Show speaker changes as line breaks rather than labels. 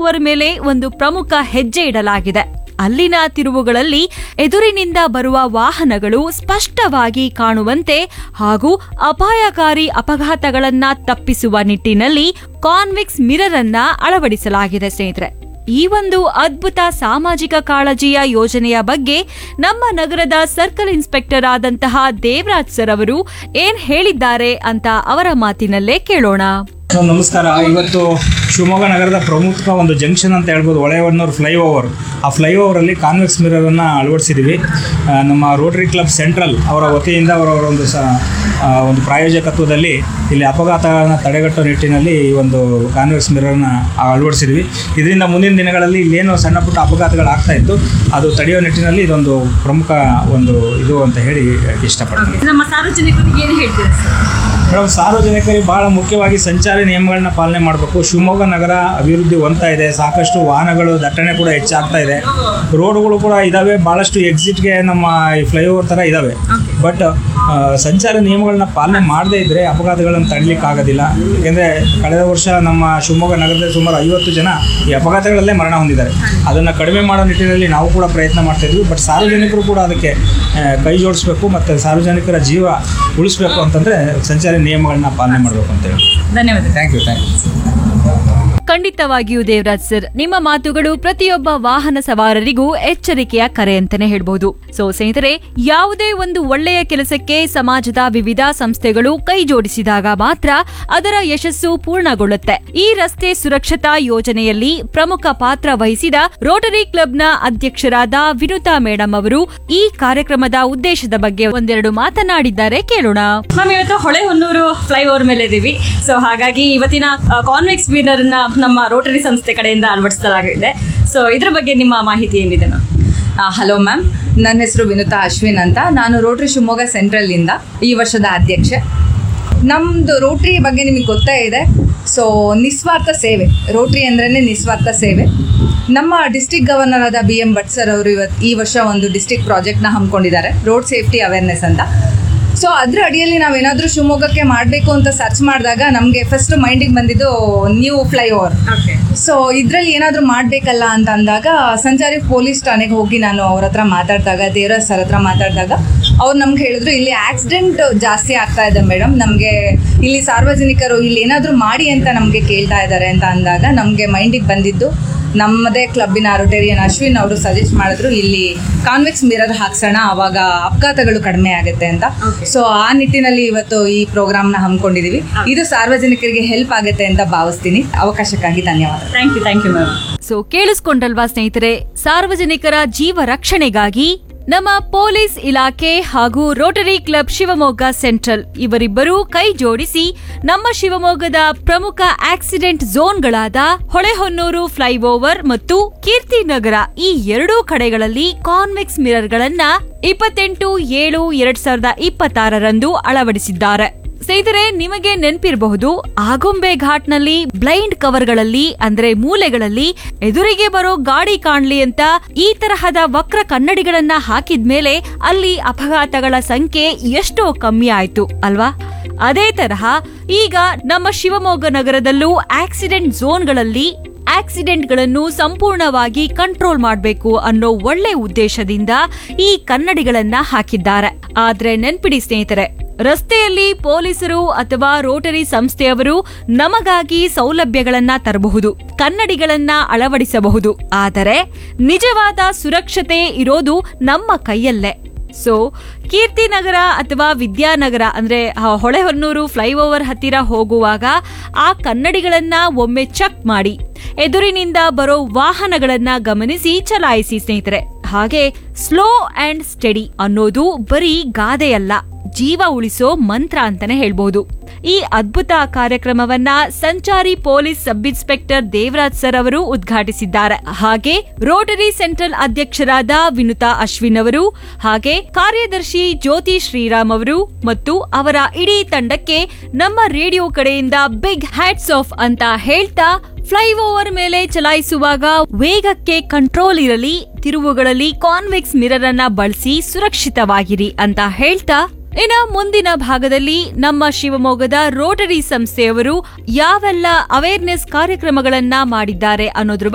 flyover ಮೇಲೆ ಒಂದು ಪ್ರಮುಖ ಹೆಜ್ಜೆ ಇಡಲಾಗಿದೆ ಅಲ್ಲಿನ ತಿರುವುಗಳಲ್ಲಿ ಎದುರಿನಿಂದ ಬರುವ ವಾಹನಗಳು ಸ್ಪಷ್ಟವಾಗಿ ಕಾಣುವಂತೆ ಹಾಗೂ ಅಪಾಯಕಾರಿ ಅಪಘಾತಗಳನ್ನ ತಪ್ಪಿಸುವ ನಿಟ್ಟಿನಲ್ಲಿ ಕಾನ್ವೆಕ್ಸ್ ಮಿರರ್ ಅನ್ನ ಅಳವಡಿಸಲಾಗಿದೆ ಸ್ನೇಹಿತರೆ ಈ ಒಂದು ಅದ್ಭುತ ಸಾಮಾಜಿಕ ಕಾಳಜಿಯ ಯೋಜನೆಯ ಬಗ್ಗೆ ನಮ್ಮ ನಗರದ ಸರ್ಕಲ್ ಇನ್ಸ್ಪೆಕ್ಟರ್ ಆದಂತಹ ದೇವರಾಜ್ ಸರ್ ಅವರು ಏನ್ ಹೇಳಿದ್ದಾರೆ ಅಂತ ಅವರ ಮಾತಿನಲ್ಲೇ ಕೇಳೋಣ
ಸೊ ನಮಸ್ಕಾರ ಇವತ್ತು ಶಿವಮೊಗ್ಗ ನಗರದ ಪ್ರಮುಖ ಒಂದು ಜಂಕ್ಷನ್ ಅಂತ ಹೇಳ್ಬೋದು ಹೊಳೆಹೊನ್ನೂರು ಫ್ಲೈಓವರ್ ಆ ಫ್ಲೈಓವರಲ್ಲಿ ಕಾನ್ವೆಕ್ಸ್ ಮಿರರನ್ನು ಅಳವಡಿಸಿದ್ದೀವಿ ಆ, ನಮ್ಮ ರೋಟರಿ ಕ್ಲಬ್ ಸೆಂಟ್ರಲ್ ಅವರ ವತಿಯಿಂದ ಅವರವರ ಒಂದು ಸ ಆ, ಒಂದು ಪ್ರಾಯೋಜಕತ್ವದಲ್ಲಿ ಇಲ್ಲಿ ಅಪಘಾತಗಳನ್ನು ತಡೆಗಟ್ಟುವ ನಿಟ್ಟಿನಲ್ಲಿ ಈ ಒಂದು ಕಾನ್ವೆಕ್ಸ್ ಮಿರರ್ನ ಅಳವಡಿಸಿದ್ವಿ ಇದರಿಂದ ಮುಂದಿನ ದಿನಗಳಲ್ಲಿ ಇಲ್ಲೇನು ಸಣ್ಣ ಪುಟ್ಟ ಅಪಘಾತಗಳು ಆಗ್ತಾ ಇತ್ತು ಅದು ತಡೆಯೋ ನಿಟ್ಟಿನಲ್ಲಿ ಇದೊಂದು ಪ್ರಮುಖ ಒಂದು ಇದು ಅಂತ ಹೇಳಿ ಇಷ್ಟಪಡ್ತೀನಿ
ನಮ್ಮ ಸಾರ್ವಜನಿಕರಿಗೆ ಏನು ಹೇಳ್ತೀರಾ
ಮೇಡಮ್ ಸಾರ್ವಜನಿಕರಿಗೆ ಬಹಳ ಮುಖ್ಯವಾಗಿ ಸಂಚಾರಿ ನಿಯಮಗಳನ್ನ ಪಾಲನೆ ಮಾಡಬೇಕು ಶಿವಮೊಗ್ಗ ನಗರ ಅಭಿವೃದ್ಧಿ ಹೊಂದ್ತಾ ಇದೆ ಸಾಕಷ್ಟು ವಾಹನಗಳು ದಟ್ಟಣೆ ಕೂಡ ಹೆಚ್ಚಾಗ್ತಾ ಇದೆ ರೋಡ್ಗಳು ಕೂಡ ಇದಾವೆ ಭಾಳಷ್ಟು ಎಕ್ಸಿಟ್ಗೆ ನಮ್ಮ ಈ ಫ್ಲೈಓವರ್ ಥರ ಇದಾವೆ ಬಟ್ ಸಂಚಾರಿ ನಿಯಮಗಳನ್ನ ಪಾಲನೆ ಮಾಡದೇ ಇದ್ದರೆ ಅಪಘಾತಗಳನ್ನು ತಡಲಿಕ್ಕೆ ಆಗೋದಿಲ್ಲ ಯಾಕೆಂದರೆ ಕಳೆದ ವರ್ಷ ನಮ್ಮ ಶಿವಮೊಗ್ಗ ನಗರದಲ್ಲಿ ಸುಮಾರು ಐವತ್ತು ಜನ ಈ ಅಪಘಾತಗಳಲ್ಲೇ ಮರಣ ಹೊಂದಿದ್ದಾರೆ ಅದನ್ನು ಕಡಿಮೆ ಮಾಡೋ ನಿಟ್ಟಿನಲ್ಲಿ ನಾವು ಕೂಡ ಪ್ರಯತ್ನ ಮಾಡ್ತಾ ಇದ್ವಿ ಬಟ್ ಸಾರ್ವಜನಿಕರು ಕೂಡ ಅದಕ್ಕೆ ಆ, ಕೈ ಜೋಡಿಸ್ಬೇಕು ಮತ್ತು ಸಾರ್ವಜನಿಕರ ಜೀವ ಉಳಿಸ್ಬೇಕು ಅಂತಂದರೆ ಸಂಚಾರಿ ನಿಯಮಗಳನ್ನ ಪಾಲನೆ ಮಾಡಬೇಕು ಅಂತ ಹೇಳಿ
ಧನ್ಯವಾದ
ಥ್ಯಾಂಕ್ ಯು ಥ್ಯಾಂಕ್ ಯು
ಖಂಡಿತವಾಗಿಯೂ ದೇವರಾಜ್ ಸರ್ ನಿಮ್ಮ ಮಾತುಗಳು ಪ್ರತಿಯೊಬ್ಬ ವಾಹನ ಸವಾರರಿಗೂ ಎಚ್ಚರಿಕೆಯ ಕರೆ ಅಂತಾನೆ ಹೇಳ್ಬೋದು ಸೊ ಸ್ನೇಹಿತರೆ ಯಾವುದೇ ಒಂದು ಒಳ್ಳೆಯ ಕೆಲಸಕ್ಕೆ ಸಮಾಜದ ವಿವಿಧ ಸಂಸ್ಥೆಗಳು ಕೈ ಜೋಡಿಸಿದಾಗ ಮಾತ್ರ ಅದರ ಯಶಸ್ಸು ಪೂರ್ಣಗೊಳ್ಳುತ್ತೆ ಈ ರಸ್ತೆ ಸುರಕ್ಷತಾ ಯೋಜನೆಯಲ್ಲಿ ಪ್ರಮುಖ ಪಾತ್ರ ವಹಿಸಿದ ರೋಟರಿ ಕ್ಲಬ್ನ ಅಧ್ಯಕ್ಷರಾದ ವಿನುತಾ ಮೇಡಮ್ ಅವರು ಈ ಕಾರ್ಯಕ್ರಮದ ಉದ್ದೇಶದ ಬಗ್ಗೆ ಒಂದೆರಡು ಮಾತನಾಡಿದ್ದಾರೆ ಕೇಳೋಣ
ಮ್ಯಾಮ್ ಇವತ್ತು ಹೊಳೆ ಹೊನ್ನೂರು ಫ್ಲೈಓವರ್ ಮೇಲೆ ಇದ್ದೀವಿ ಸೊ ಹಾಗಾಗಿ ಇವತ್ತಿನ ಕಾನ್ವೆಕ್ಸ್ ವೀನರ್ ನ ನಮ್ಮ ರೋಟರಿ ಸಂಸ್ಥೆ ಕಡೆಯಿಂದ ಅಳವಡಿಸಲಾಗಿದೆ ಸೊ ಇದ್ರ ಬಗ್ಗೆ ನಿಮ್ಮ ಮಾಹಿತಿ ಏನಿದೆ ಮ್ಯಾಮ್
ಹಲೋ ಮ್ಯಾಮ್ ನನ್ನ ಹೆಸರು ವಿನುತಾ ಅಶ್ವಿನ್ ಅಂತ ನಾನು ರೋಟ್ರಿ ಶಿವಮೊಗ್ಗ ಸೆಂಟ್ರಲ್ಲಿಂದ ಈ ವರ್ಷದ ಅಧ್ಯಕ್ಷೆ ನಮ್ಮದು ರೋಟ್ರಿ ಬಗ್ಗೆ ನಿಮಗೆ ಗೊತ್ತೇ ಇದೆ ಸೊ ನಿಸ್ವಾರ್ಥ ಸೇವೆ ರೋಟ್ರಿ ಅಂದ್ರೇ ನಿಸ್ವಾರ್ಥ ಸೇವೆ ನಮ್ಮ ಡಿಸ್ಟಿಕ್ ಗವರ್ನರ್ ಆದ ಬಿ ಎಂ ಭಟ್ ಸರ್ ಅವರು ಇವತ್ತು ಈ ವರ್ಷ ಒಂದು ಡಿಸ್ಟಿಕ್ ಪ್ರಾಜೆಕ್ಟ್ನ ಹಮ್ಮಿಕೊಂಡಿದ್ದಾರೆ ರೋಡ್ ಸೇಫ್ಟಿ ಅವೇರ್ನೆಸ್ ಅಂತ ಸೊ ಅದ್ರ ಅಡಿಯಲ್ಲಿ ನಾವೇನಾದರೂ ಶಿವಮೊಗ್ಗಕ್ಕೆ ಮಾಡಬೇಕು ಅಂತ ಸರ್ಚ್ ಮಾಡಿದಾಗ ನಮಗೆ ಫಸ್ಟ್ ಮೈಂಡಿಗೆ ಬಂದಿದ್ದು ನ್ಯೂ ಫ್ಲೈಓವರ್ ಸೊ ಇದರಲ್ಲಿ ಏನಾದರೂ ಮಾಡಬೇಕಲ್ಲ ಅಂತ ಅಂದಾಗ ಸಂಚಾರಿ ಪೊಲೀಸ್ ಠಾಣೆಗೆ ಹೋಗಿ ನಾನು ಅವ್ರ ಹತ್ರ ಮಾತಾಡಿದಾಗ ದೇವರಾಜ್ ಸರ್ ಹತ್ರ ಮಾತಾಡಿದಾಗ ಅವ್ರು ನಮ್ಗೆ ಹೇಳಿದ್ರು ಇಲ್ಲಿ ಆಕ್ಸಿಡೆಂಟ್ ಜಾಸ್ತಿ ಆಗ್ತಾ ಇದೆ ಮೇಡಮ್ ನಮಗೆ ಇಲ್ಲಿ ಸಾರ್ವಜನಿಕರು ಇಲ್ಲಿ ಏನಾದರೂ ಮಾಡಿ ಅಂತ ನಮಗೆ ಕೇಳ್ತಾ ಇದ್ದಾರೆ ಅಂತ ಅಂದಾಗ ನಮಗೆ ಮೈಂಡಿಗೆ ಬಂದಿದ್ದು ನಮ್ಮದೇ ಕ್ಲಬ್ಬಿನ ರೊಟೇರಿಯನ್ ಅಶ್ವಿನ್ ಅವರು ಸಜೆಸ್ಟ್ ಮಾಡಿದ್ರು ಇಲ್ಲಿ ಕಾನ್ವೆಕ್ಸ್ ಮಿರರ್ ಹಾಕ್ಸೋಣ ಅವಾಗ ಅಪಘಾತಗಳು ಕಡಿಮೆ ಆಗುತ್ತೆ ಅಂತ ಸೊ ಆ ನಿಟ್ಟಿನಲ್ಲಿ ಇವತ್ತು ಈ ಪ್ರೋಗ್ರಾಮ್ನ ಹಮ್ಮಿಕೊಂಡಿದೀವಿ ಇದು ಸಾರ್ವಜನಿಕರಿಗೆ ಹೆಲ್ಪ್ ಆಗುತ್ತೆ ಅಂತ ಭಾವಿಸ್ತೀನಿ ಅವಕಾಶಕ್ಕಾಗಿ ಧನ್ಯವಾದ
thank you thank you ma'am
so ಕೇಳಿಸ್ಕೊಂಡಲ್ವಾ ಸ್ನೇಹಿತರೆ ಸಾರ್ವಜನಿಕರ ಜೀವ ರಕ್ಷಣೆಗಾಗಿ ನಮ್ಮ ಪೊಲೀಸ್ ಇಲಾಖೆ ಹಾಗೂ ರೋಟರಿ ಕ್ಲಬ್ ಶಿವಮೊಗ್ಗ ಸೆಂಟ್ರಲ್ ಇವರಿಬ್ಬರೂ ಕೈ ಜೋಡಿಸಿ ನಮ್ಮ ಶಿವಮೊಗ್ಗದ ಪ್ರಮುಖ ಆಕ್ಸಿಡೆಂಟ್ ಝೋನ್ಗಳಾದ ಹೊಳೆಹೊನ್ನೂರು ಫ್ಲೈಓವರ್ ಮತ್ತು ಕೀರ್ತಿನಗರ ಈ ಎರಡೂ ಕಡೆಗಳಲ್ಲಿ ಕಾನ್ವೆಕ್ಸ್ ಮಿರರ್ಗಳನ್ನ ಇಪ್ಪತ್ತೆಂಟು ಏಳು ಎರಡ್ ಸಾವಿರದ ಇಪ್ಪತ್ತಾರರಂದು ಅಳವಡಿಸಿದ್ದಾರೆ ಸ್ನೇಹಿತರೆ ನಿಮಗೆ ನೆನ್ಪಿರಬಹುದು ಆಗುಂಬೆ ಘಾಟ್ನಲ್ಲಿ ಬ್ಲೈಂಡ್ ಕವರ್ಗಳಲ್ಲಿ ಅಂದ್ರೆ ಮೂಲೆಗಳಲ್ಲಿ ಎದುರಿಗೆ ಬರೋ ಗಾಡಿ ಕಾಣ್ಲಿ ಅಂತ ಈ ತರಹದ ವಕ್ರ ಕನ್ನಡಿಗಳನ್ನ ಹಾಕಿದ್ಮೇಲೆ ಅಲ್ಲಿ ಅಪಘಾತಗಳ ಸಂಖ್ಯೆ ಎಷ್ಟೋ ಕಮ್ಮಿ ಆಯ್ತು ಅಲ್ವಾ ಅದೇ ತರಹ ಈಗ ನಮ್ಮ ಶಿವಮೊಗ್ಗ ನಗರದಲ್ಲೂ ಆಕ್ಸಿಡೆಂಟ್ ಝೋನ್ಗಳಲ್ಲಿ ಆಕ್ಸಿಡೆಂಟ್ಗಳನ್ನು ಸಂಪೂರ್ಣವಾಗಿ ಕಂಟ್ರೋಲ್ ಮಾಡಬೇಕು ಅನ್ನೋ ಒಳ್ಳೆ ಉದ್ದೇಶದಿಂದ ಈ ಕನ್ನಡಿಗಳನ್ನ ಹಾಕಿದ್ದಾರೆ ಆದ್ರೆ ನೆನ್ಪಿಡಿ ಸ್ನೇಹಿತರೆ ರಸ್ತೆಯಲ್ಲಿ ಪೊಲೀಸರು ಅಥವಾ ರೋಟರಿ ಸಂಸ್ಥೆಯವರು ನಮಗಾಗಿ ಸೌಲಭ್ಯಗಳನ್ನ ತರಬಹುದು ಕನ್ನಡಿಗಳನ್ನ ಅಳವಡಿಸಬಹುದು ಆದರೆ ನಿಜವಾದ ಸುರಕ್ಷತೆ ಇರೋದು ನಮ್ಮ ಕೈಯಲ್ಲೇ ಸೊ ಕೀರ್ತಿನಗರ ಅಥವಾ ವಿದ್ಯಾನಗರ ಅಂದ್ರೆ ಆ, ಹೊಳೆಹೊನ್ನೂರು ಫ್ಲೈಓವರ್ ಹತ್ತಿರ ಹೋಗುವಾಗ ಆ ಕನ್ನಡಿಗಳನ್ನ ಒಮ್ಮೆ ಚೆಕ್ ಮಾಡಿ ಎದುರಿನಿಂದ ಬರೋ ವಾಹನಗಳನ್ನ ಗಮನಿಸಿ ಚಲಾಯಿಸಿ ಸ್ನೇಹಿತರೆ ಹಾಗೆ ಸ್ಲೋ ಅಂಡ್ ಸ್ಟಡಿ ಅನ್ನೋದು ಬರೀ ಗಾದೆಯಲ್ಲ ಜೀವ ಉಳಿಸೋ ಮಂತ್ರ ಅಂತಾನೆ ಹೇಳ್ಬೋದು ಈ ಅದ್ಭುತ ಕಾರ್ಯಕ್ರಮವನ್ನ ಸಂಚಾರಿ police sub inspector Devaraj sir ಅವರು ಉದ್ಘಾಟಿಸಿದ್ದಾರೆ ಹಾಗೆ ರೋಟರಿ ಸೆಂಟ್ರಲ್ ಅಧ್ಯಕ್ಷರಾದ ವಿನುತಾ ಅಶ್ವಿನ್ ಅವರು ಹಾಗೆ ಕಾರ್ಯದರ್ಶಿ ಜ್ಯೋತಿ ಶ್ರೀರಾಮ್ ಅವರು ಮತ್ತು ಅವರ ಇಡೀ ತಂಡಕ್ಕೆ ನಮ್ಮ ರೇಡಿಯೋ ಕಡೆಯಿಂದ ಬಿಗ್ ಹ್ಯಾಟ್ಸ್ ಆಫ್ ಅಂತ ಹೇಳ್ತಾ ಫ್ಲೈಓವರ್ ಮೇಲೆ ಚಲಾಯಿಸುವಾಗ ವೇಗಕ್ಕೆ ಕಂಟ್ರೋಲ್ ಇರಲಿ ತಿರುವುಗಳಲ್ಲಿ ಕಾನ್ವೆಕ್ಸ್ ಮಿರರ್ ಅನ್ನ ಬಳಸಿ ಸುರಕ್ಷಿತವಾಗಿರಿ ಅಂತ ಹೇಳ್ತಾ ಇನ್ನ ಮುಂದಿನ ಭಾಗದಲ್ಲಿ ನಮ್ಮ ಶಿವಮೊಗ್ಗದ ರೋಟರಿ ಸಂಸ್ಥೆಯವರು ಯಾವೆಲ್ಲ ಅವೇರ್ನೆಸ್ ಕಾರ್ಯಕ್ರಮಗಳನ್ನ ಮಾಡಿದ್ದಾರೆ ಅನ್ನೋದ್ರ